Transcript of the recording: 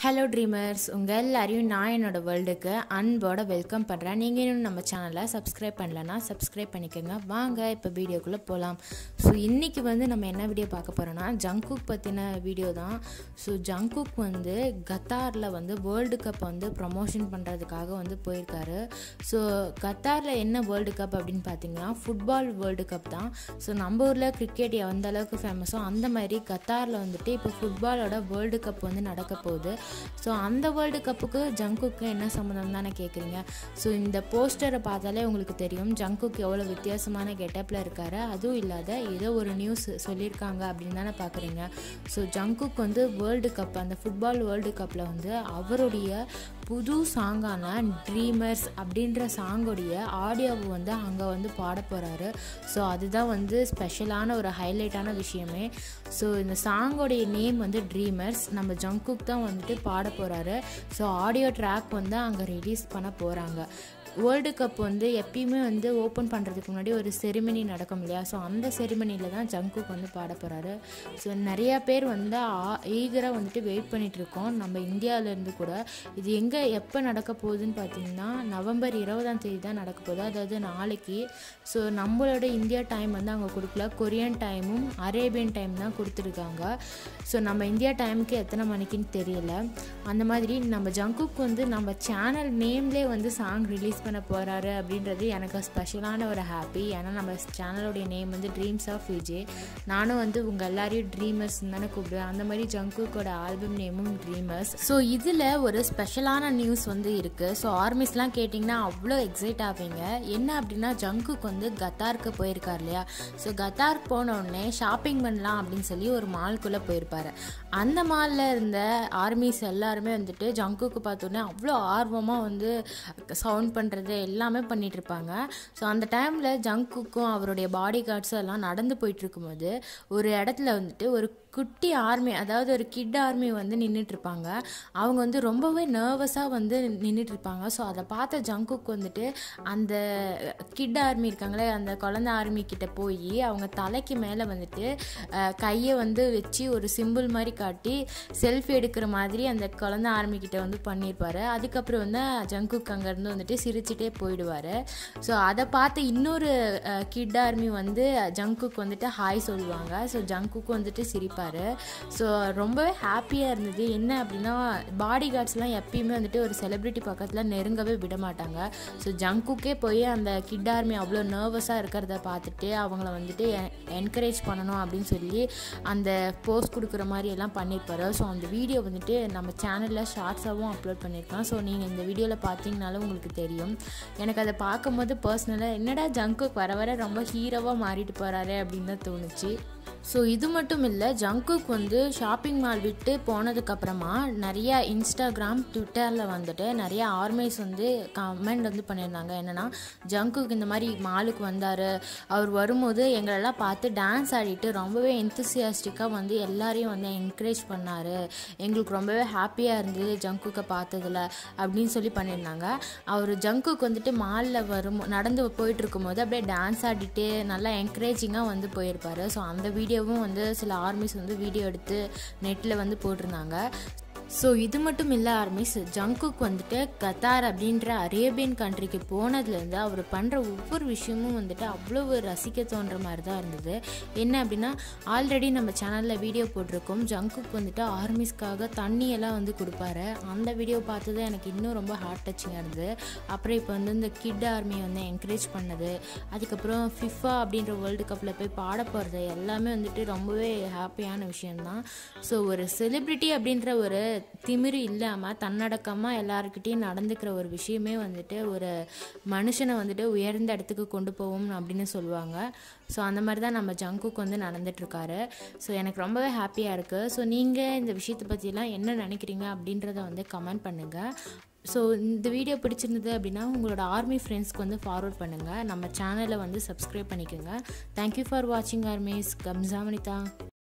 hello dreamers உங்கள் எல்லாரையும் நான் என்னோட வேர்ல்டுக்கு அன்போட வெல்கம் பண்ணுறேன் நீங்கள் இன்னும் நம்ம சேனலை சப்ஸ்கிரைப் பண்ணலன்னா சப்ஸ்கிரைப் பண்ணிக்கோங்க வாங்க இப்போ வீடியோக்குள்ளே போகலாம் ஸோ இன்றைக்கி வந்து நம்ம என்ன வீடியோ பார்க்க போகிறோன்னா ஜங்குக் பற்றின வீடியோ தான் ஸோ ஜங்குக் வந்து கத்தாரில் வந்து வேர்ல்டு கப் வந்து ப்ரமோஷன் பண்ணுறதுக்காக வந்து போயிருக்காரு ஸோ கத்தாரில் என்ன வேர்ல்டு கப் அப்படின்னு பார்த்தீங்கன்னா ஃபுட்பால் வேர்ல்டு கப் தான் ஸோ நம்ம ஊரில் கிரிக்கெட் எந்த அளவுக்கு ஃபேமஸோ அந்த மாதிரி கத்தாரில் வந்துட்டு இப்போ ஃபுட்பாலோட வேர்ல்டு கப் வந்து நடக்க போகுது ஸோ அந்த வேர்ல்டு கப்புக்கு ஜங்குக்கு என்ன சம்மந்தம் தானே கேட்குறீங்க ஸோ இந்த போஸ்டரை பார்த்தாலே உங்களுக்கு தெரியும் ஜங்குக் எவ்வளோ வித்தியாசமான கெட்டப்பில் இருக்காரு அதுவும் இல்லாத ஏதோ ஒரு நியூஸ் சொல்லியிருக்காங்க அப்படின்னு தானே பார்க்குறீங்க ஸோ ஜங்குக் வந்து வேர்ல்டு கப் அந்த ஃபுட்பால் வேர்ல்டு கப்பில் வந்து அவருடைய புது சாங்கான ட்ரீமர்ஸ் அப்படின்ற சாங்கோடைய ஆடியோவை வந்து அங்கே வந்து பாட போகிறாரு ஸோ அதுதான் வந்து ஸ்பெஷலான ஒரு ஹைலைட்டான விஷயமே ஸோ இந்த சாங்கோடைய நேம் வந்து ட்ரீமர்ஸ் நம்ம ஜங்குக் தான் வந்துட்டு பாட போகிறாரு ஸோ ஆடியோ ட்ராக் வந்து அங்கே ரிலீஸ் பண்ண போகிறாங்க வேர்ல்டு கப் வந்து எப்பயுமே வந்து ஓப்பன் பண்ணுறதுக்கு முன்னாடி ஒரு செரிமனி நடக்கும் இல்லையா ஸோ அந்த செரிமனியில் தான் ஜங்குக் வந்து பாட போகிறாரு ஸோ நிறையா பேர் வந்து ஈகராக வந்துட்டு வெயிட் பண்ணிகிட்ருக்கோம் நம்ம இந்தியாவிலேருந்து கூட இது எங்கே எப்போ நடக்க போகுதுன்னு பார்த்தீங்கன்னா நவம்பர் இருபதாம் தேதி தான் நடக்க போகுது அதாவது நாளைக்கு ஸோ நம்மளோட இந்தியா டைம் வந்து அங்கே கொடுக்கல கொரியன் டைமும் அரேபியன் டைம் தான் கொடுத்துருக்காங்க ஸோ நம்ம இந்தியா டைமுக்கு எத்தனை மணிக்குன்னு தெரியல அந்த மாதிரி நம்ம ஜங்குக் வந்து நம்ம சேனல் நேம்லேயே வந்து சாங் ரிலீஸ் பண்ண போகிறாரு அப்படின்றது எனக்கு ஸ்பெஷலான ஒரு ஹாப்பி ஏன்னா நம்ம சேனலோடைய நேம் வந்து ட்ரீம்ஸ் ஆஃப் விஜய் நானும் வந்து உங்கள் எல்லாரையும் ட்ரீமர்ஸ் தானே கூப்பிடுவேன் அந்த மாதிரி ஜங்குக்கோட ஆல்பம் நேமும் ட்ரீமர்ஸ் ஸோ இதில் ஒரு ஸ்பெஷலான நியூஸ் வந்து இருக்குது ஸோ ஆர்மிஸ்லாம் கேட்டிங்கன்னா அவ்வளோ எக்ஸைட் ஆவீங்க என்ன அப்படின்னா ஜங்குக் வந்து கத்தாருக்கு போயிருக்கார் இல்லையா ஸோ கத்தார் போன உடனே ஷாப்பிங் பண்ணலாம் அப்படின்னு சொல்லி ஒரு மால்குள்ளே போயிருப்பாரு அந்த மாலில் இருந்த ஆர்மிஸ் எல்லாருமே வந்துட்டு ஜங்குக்கு பார்த்தோன்னே அவ்வளோ ஆர்வமாக வந்து சவுண்ட் பண்ணுறது எல்லாமே பண்ணிகிட்டு இருப்பாங்க ஸோ அந்த டைமில் ஜங்குக்கும் அவருடைய பாடி கார்ட்ஸும் எல்லாம் நடந்து போயிட்டு இருக்கும்போது ஒரு இடத்துல வந்துட்டு ஒரு குட்டி ஆர்மி அதாவது ஒரு கிட் ஆர்மி வந்து நின்றுட்டுருப்பாங்க அவங்க வந்து ரொம்பவே நர்வஸாக வந்து நின்றுட்டுருப்பாங்க ஸோ அதை பார்த்த ஜங்குக்கு வந்துட்டு அந்த கிட் ஆர்மி இருக்காங்களே அந்த குழந்த ஆர்மி கிட்ட போய் அவங்க தலைக்கு மேலே வந்துட்டு கையை வந்து வச்சு ஒரு சிம்பிள் மாதிரி காட்டி செல்ஃபி எடுக்கிற மாதிரி அந்த குழந்த ஆர்மி கிட்ட வந்து பண்ணியிருப்பாரு அதுக்கப்புறம் வந்து ஜங்குக் அங்கேருந்து வந்துட்டு சிரிச்சுட்டே போயிடுவார் ஸோ அதை பார்த்து இன்னொரு கிட் ஆர்மி வந்து ஜங்குக்கு வந்துட்டு ஹாய் சொல்லுவாங்க ஸோ ஜங்குக்கு வந்துட்டு சிரிப்பார் ஸோ ரொம்பவே ஹாப்பியாக இருந்தது என்ன அப்படின்னா பாடி கார்ட்ஸ்லாம் எப்பயுமே வந்துட்டு ஒரு செலிப்ரிட்டி பக்கத்தில் நெருங்கவே விட மாட்டாங்க ஸோ ஜங்குக்கே போய் அந்த கிட் ஆர்மி அவ்வளோ நர்வஸாக இருக்கிறத பார்த்துட்டு அவங்கள வந்துட்டு என்கரேஜ் பண்ணணும் அப்படின்னு சொல்லி அந்த போஸ்ட் கொடுக்குற மாதிரி எல்லாம் பண்ணியிருப்பாரு ஸோ அந்த வீடியோ வந்துட்டு நம்ம சேனலில் ஷார்ட்ஸாகவும் அப்லோட் பண்ணியிருக்கோம் ஸோ நீங்கள் இந்த வீடியோவில் பார்த்தீங்கனாலும் உங்களுக்கு தெரியும் எனக்கு அதை பார்க்கும்போது பர்சனலாக என்னடா ஜங்குக் வர வர ரொம்ப ஹீரோவாக மாறிட்டு போகிறாரு அப்படின்னு தான் தோணுச்சு ஸோ இது மட்டும் இல்லை ஜங்குக் வந்து ஷாப்பிங் மால் விட்டு போனதுக்கப்புறமா நிறையா இன்ஸ்டாகிராம் ட்விட்டரில் வந்துட்டு நிறையா ஆர்மைஸ் வந்து கமெண்ட் வந்து பண்ணியிருந்தாங்க என்னென்னா ஜங்குக் இந்த மாதிரி மாலுக்கு வந்தார் அவர் வரும்போது எங்களெல்லாம் பார்த்து டான்ஸ் ஆடிட்டு ரொம்பவே என்த்துசியாஸ்டிக்காக வந்து எல்லாரையும் வந்து என்கரேஜ் பண்ணார் எங்களுக்கு ரொம்பவே ஹாப்பியாக இருந்தது ஜங்குக்கை பார்த்ததில் அப்படின்னு சொல்லி பண்ணியிருந்தாங்க அவர் ஜங்குக் வந்துட்டு மாலில் வரும் நடந்து போயிட்டு இருக்கும்போது அப்படியே டான்ஸ் ஆடிட்டு நல்லா என்கரேஜிங்காக வந்து போயிருப்பார் ஸோ அந்த வீடியோ வீடியோவும் வந்து சில ஆர்மிஸ் வந்து வீடியோ எடுத்து நெட்டில் வந்து போட்டிருந்தாங்க ஸோ இது மட்டும் இல்லை ஆர்மிஸ் ஜங்குக் வந்துட்டு கத்தார் அப்படின்ற அரேபியன் கண்ட்ரிக்கு போனதுலேருந்து அவர் பண்ணுற ஒவ்வொரு விஷயமும் வந்துட்டு அவ்வளோ ரசிக்க தோன்ற மாதிரி தான் இருந்தது என்ன அப்படின்னா ஆல்ரெடி நம்ம சேனலில் வீடியோ போட்டிருக்கோம் ஜங்குக் வந்துட்டு ஆர்மிஸ்க்காக தண்ணியெல்லாம் வந்து கொடுப்பாரு அந்த வீடியோ பார்த்து தான் எனக்கு இன்னும் ரொம்ப ஹார்ட் டச்சிங்காக இருந்தது அப்புறம் இப்போ வந்து இந்த கிட் ஆர்மியை வந்து என்கரேஜ் பண்ணது அதுக்கப்புறம் ஃபிஃபா அப்படின்ற வேர்ல்டு கப்பில் போய் பாட போகிறது எல்லாமே வந்துட்டு ரொம்பவே ஹாப்பியான விஷயந்தான் ஸோ ஒரு செலிப்ரிட்டி அப்படின்ற ஒரு திமிரு இல்லாமல் தன்னடக்கமாக எல்லாருக்கிட்டேயும் நடந்துக்கிற ஒரு விஷயமே வந்துட்டு ஒரு மனுஷனை வந்துட்டு உயர்ந்த இடத்துக்கு கொண்டு போவோம் அப்படின்னு சொல்லுவாங்க ஸோ அந்த மாதிரி தான் நம்ம ஜங்குக்கு வந்து நடந்துட்டுருக்காரு ஸோ எனக்கு ரொம்பவே ஹாப்பியாக இருக்குது ஸோ நீங்கள் இந்த விஷயத்தை பற்றிலாம் என்ன நினைக்கிறீங்க அப்படின்றத வந்து கமெண்ட் பண்ணுங்கள் ஸோ இந்த வீடியோ பிடிச்சிருந்தது அப்படின்னா உங்களோட ஆர்மி ஃப்ரெண்ட்ஸ்க்கு வந்து ஃபார்வர்ட் பண்ணுங்கள் நம்ம சேனலை வந்து சப்ஸ்கிரைப் பண்ணிக்கோங்க தேங்க்யூ ஃபார் வாட்சிங் ஆர்மிஸ் கம்சாமனிதா